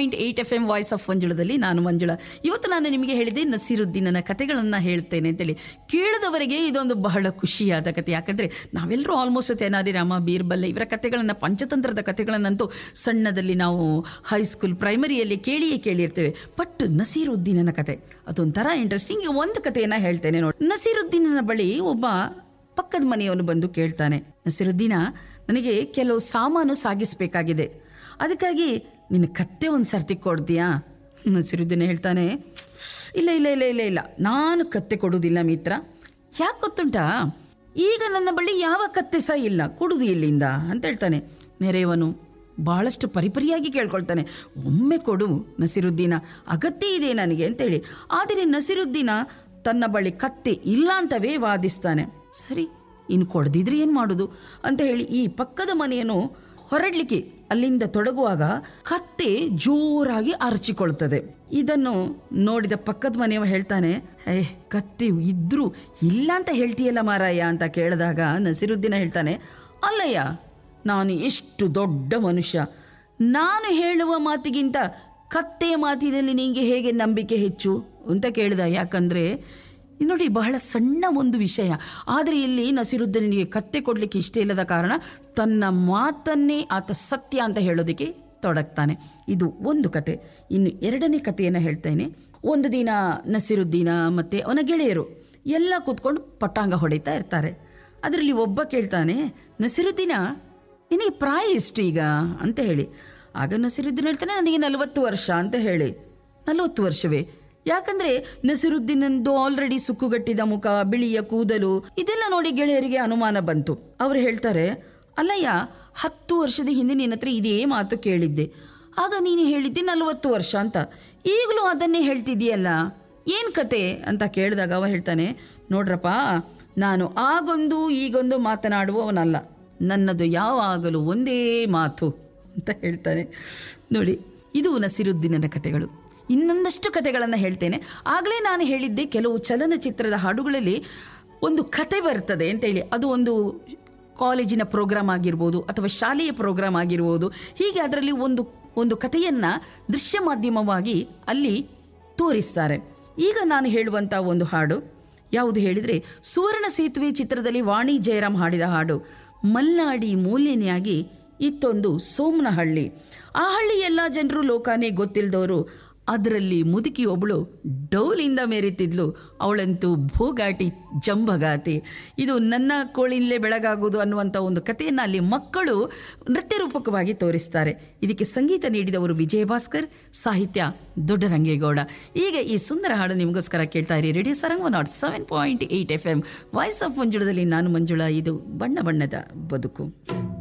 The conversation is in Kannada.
point eight F M voice of ಮಂಜುಳದಲ್ಲಿ ನಾನು ಮಂಜುಳ ಇವತ್ತು ನಾನು ನಿಮಗೆ ಹೇಳಿದೆ ನಸೀರುದ್ದೀನನ ಕಥೆಗಳನ್ನು ಹೇಳ್ತೇನೆ ಅಂತೇಳಿ ಕೇಳಿದವರಿಗೆ ಇದೊಂದು ಬಹಳ ಖುಷಿಯಾದ ಕಥೆ ಯಾಕಂದರೆ ನಾವೆಲ್ಲರೂ ಆಲ್ಮೋಸ್ಟ್ ತೆನಾಲಿ ರಾಮ ಬೀರ್ಬಲ್ ಇವರ ಕಥೆಗಳನ್ನು ಪಂಚತಂತ್ರದ ಕಥೆಗಳನ್ನಂತೂ ಸಣ್ಣದಲ್ಲಿ ನಾವು ಹೈಸ್ಕೂಲ್ ಪ್ರೈಮರಿಯಲ್ಲಿ ಕೇಳಿಯೇ ಕೇಳಿರ್ತೇವೆ ಬಟ್ ನಸೀರುದ್ದೀನನ ಕತೆ ಅದೊಂಥರ ಇಂಟ್ರೆಸ್ಟಿಂಗ್ ಒಂದು ಕಥೆಯನ್ನು ಹೇಳ್ತೇನೆ ನೋಡಿ ನಸೀರುದ್ದೀನನ ಬಳಿ ಒಬ್ಬ ಪಕ್ಕದ ಮನೆಯವನು ಬಂದು ಕೇಳ್ತಾನೆ ನಸೀರುದ್ದೀನ ನನಗೆ ಕೆಲವು ಸಾಮಾನು ಸಾಗಿಸಬೇಕಾಗಿದೆ ಅದಕ್ಕಾಗಿ ನಿನ್ನ ಕತ್ತೆ ಒಂದು ಸರ್ತಿ ಕೊಡ್ತೀಯಾ ನಸೀರುದ್ದೀನ ಹೇಳ್ತಾನೆ ಇಲ್ಲ ಇಲ್ಲ ಇಲ್ಲ ಇಲ್ಲ ಇಲ್ಲ ನಾನು ಕತ್ತೆ ಕೊಡುವುದಿಲ್ಲ ಮಿತ್ರ ಯಾಕೆ ಗೊತ್ತುಂಟಾ ಈಗ ನನ್ನ ಬಳಿ ಯಾವ ಕತ್ತೆ ಸಹ ಇಲ್ಲ ಕೊಡುದು ಇಲ್ಲಿಂದ ಅಂತ ಹೇಳ್ತಾನೆ ನೆರೆಯವನು ಬಹಳಷ್ಟು ಪರಿಪರಿಯಾಗಿ ಕೇಳ್ಕೊಳ್ತಾನೆ ಒಮ್ಮೆ ಕೊಡು ನಸಿರುದ್ದೀನ ಅಗತ್ಯ ಇದೆ ನನಗೆ ಅಂತೇಳಿ ಆದರೆ ನಸಿರುದ್ದೀನ ತನ್ನ ಬಳಿ ಕತ್ತೆ ಇಲ್ಲ ಅಂತವೇ ವಾದಿಸ್ತಾನೆ ಸರಿ ಇನ್ನು ಕೊಡದಿದ್ರೆ ಏನು ಮಾಡೋದು ಅಂತ ಹೇಳಿ ಈ ಪಕ್ಕದ ಮನೆಯನ್ನು ಹೊರಡ್ಲಿಕ್ಕೆ ಅಲ್ಲಿಂದ ತೊಡಗುವಾಗ ಕತ್ತೆ ಜೋರಾಗಿ ಅರಚಿಕೊಳ್ತದೆ ಇದನ್ನು ನೋಡಿದ ಪಕ್ಕದ ಮನೆಯವ ಹೇಳ್ತಾನೆ ಏ ಕತ್ತೆ ಇದ್ರು ಇಲ್ಲ ಅಂತ ಹೇಳ್ತೀಯಲ್ಲ ಮಾರಾಯ ಅಂತ ಕೇಳಿದಾಗ ನಸಿರುದ್ದೀನ ಹೇಳ್ತಾನೆ ಅಲ್ಲಯ್ಯ ನಾನು ಎಷ್ಟು ದೊಡ್ಡ ಮನುಷ್ಯ ನಾನು ಹೇಳುವ ಮಾತಿಗಿಂತ ಕತ್ತೆಯ ಮಾತಿನಲ್ಲಿ ನಿಂಗೆ ಹೇಗೆ ನಂಬಿಕೆ ಹೆಚ್ಚು ಅಂತ ಕೇಳಿದ ಯಾಕಂದ್ರೆ ನೋಡಿ ಬಹಳ ಸಣ್ಣ ಒಂದು ವಿಷಯ ಆದರೆ ಇಲ್ಲಿ ನಸಿರುದ್ದನಿಗೆ ಕತ್ತೆ ಕೊಡಲಿಕ್ಕೆ ಇಷ್ಟ ಇಲ್ಲದ ಕಾರಣ ತನ್ನ ಮಾತನ್ನೇ ಆತ ಸತ್ಯ ಅಂತ ಹೇಳೋದಕ್ಕೆ ತೊಡಗ್ತಾನೆ ಇದು ಒಂದು ಕತೆ ಇನ್ನು ಎರಡನೇ ಕಥೆಯನ್ನು ಹೇಳ್ತೇನೆ ಒಂದು ದಿನ ನಸಿರುದ್ದೀನ ಮತ್ತು ಅವನ ಗೆಳೆಯರು ಎಲ್ಲ ಕೂತ್ಕೊಂಡು ಪಟ್ಟಾಂಗ ಹೊಡಿತಾ ಇರ್ತಾರೆ ಅದರಲ್ಲಿ ಒಬ್ಬ ಕೇಳ್ತಾನೆ ನಸಿರುದ್ದೀನ ನಿನಗೆ ಪ್ರಾಯ ಎಷ್ಟು ಈಗ ಅಂತ ಹೇಳಿ ಆಗ ನಸಿರುದ್ದೀನ್ ಹೇಳ್ತಾನೆ ನನಗೆ ನಲವತ್ತು ವರ್ಷ ಅಂತ ಹೇಳಿ ನಲವತ್ತು ವರ್ಷವೇ ಯಾಕಂದ್ರೆ ನಸಿರುದ್ದೀನಂದು ಆಲ್ರೆಡಿ ಸುಕ್ಕುಗಟ್ಟಿದ ಮುಖ ಬಿಳಿಯ ಕೂದಲು ಇದೆಲ್ಲ ನೋಡಿ ಗೆಳೆಯರಿಗೆ ಅನುಮಾನ ಬಂತು ಅವರು ಹೇಳ್ತಾರೆ ಅಲ್ಲಯ್ಯ ಹತ್ತು ವರ್ಷದ ಹಿಂದೆ ನಿನ್ನ ಹತ್ರ ಇದೇ ಮಾತು ಕೇಳಿದ್ದೆ ಆಗ ನೀನು ಹೇಳಿದ್ದೆ ನಲವತ್ತು ವರ್ಷ ಅಂತ ಈಗಲೂ ಅದನ್ನೇ ಹೇಳ್ತಿದ್ದೀಯಲ್ಲ ಏನ್ ಕತೆ ಅಂತ ಕೇಳಿದಾಗ ಅವ ಹೇಳ್ತಾನೆ ನೋಡ್ರಪ್ಪ ನಾನು ಆಗೊಂದು ಈಗೊಂದು ಮಾತನಾಡುವವನಲ್ಲ ನನ್ನದು ಯಾವಾಗಲೂ ಒಂದೇ ಮಾತು ಅಂತ ಹೇಳ್ತಾನೆ ನೋಡಿ ಇದು ನಸಿರುದ್ದೀನನ ಕಥೆಗಳು ಇನ್ನೊಂದಷ್ಟು ಕಥೆಗಳನ್ನು ಹೇಳ್ತೇನೆ ಆಗಲೇ ನಾನು ಹೇಳಿದ್ದೆ ಕೆಲವು ಚಲನಚಿತ್ರದ ಹಾಡುಗಳಲ್ಲಿ ಒಂದು ಕತೆ ಬರ್ತದೆ ಅಂತೇಳಿ ಅದು ಒಂದು ಕಾಲೇಜಿನ ಪ್ರೋಗ್ರಾಮ್ ಆಗಿರ್ಬೋದು ಅಥವಾ ಶಾಲೆಯ ಪ್ರೋಗ್ರಾಮ್ ಆಗಿರ್ಬೋದು ಹೀಗೆ ಅದರಲ್ಲಿ ಒಂದು ಒಂದು ಕಥೆಯನ್ನು ದೃಶ್ಯ ಮಾಧ್ಯಮವಾಗಿ ಅಲ್ಲಿ ತೋರಿಸ್ತಾರೆ ಈಗ ನಾನು ಹೇಳುವಂಥ ಒಂದು ಹಾಡು ಯಾವುದು ಹೇಳಿದರೆ ಸುವರ್ಣ ಸೇತುವೆ ಚಿತ್ರದಲ್ಲಿ ವಾಣಿ ಜಯರಾಮ್ ಹಾಡಿದ ಹಾಡು ಮಲ್ನಾಡಿ ಮೂಲೆನೆಯಾಗಿ ಇತ್ತೊಂದು ಸೋಮನಹಳ್ಳಿ ಆ ಹಳ್ಳಿ ಎಲ್ಲ ಜನರು ಲೋಕಾನೇ ಗೊತ್ತಿಲ್ಲದವರು ಅದರಲ್ಲಿ ಮುದುಕಿ ಒಬ್ಬಳು ಡೌಲಿಂದ ಮೇರಿತಿದ್ಲು ಅವಳಂತೂ ಭೂಗಾಟಿ ಜಂಬಗಾತಿ ಇದು ನನ್ನ ಕೋಳಿನಲ್ಲೇ ಬೆಳಗಾಗುವುದು ಅನ್ನುವಂಥ ಒಂದು ಕಥೆಯನ್ನು ಅಲ್ಲಿ ಮಕ್ಕಳು ನೃತ್ಯ ರೂಪಕವಾಗಿ ತೋರಿಸ್ತಾರೆ ಇದಕ್ಕೆ ಸಂಗೀತ ನೀಡಿದವರು ವಿಜಯ ಭಾಸ್ಕರ್ ಸಾಹಿತ್ಯ ದೊಡ್ಡರಂಗೇಗೌಡ ಈಗ ಈ ಸುಂದರ ಹಾಡು ನಿಮಗೋಸ್ಕರ ಕೇಳ್ತಾ ಇರಿ radio Sarang nought seven point eight F M voice of ಮಂಜುಳದಲ್ಲಿ ನಾನು ಮಂಜುಳಾ ಇದು ಬಣ್ಣ ಬಣ್ಣದ ಬದುಕು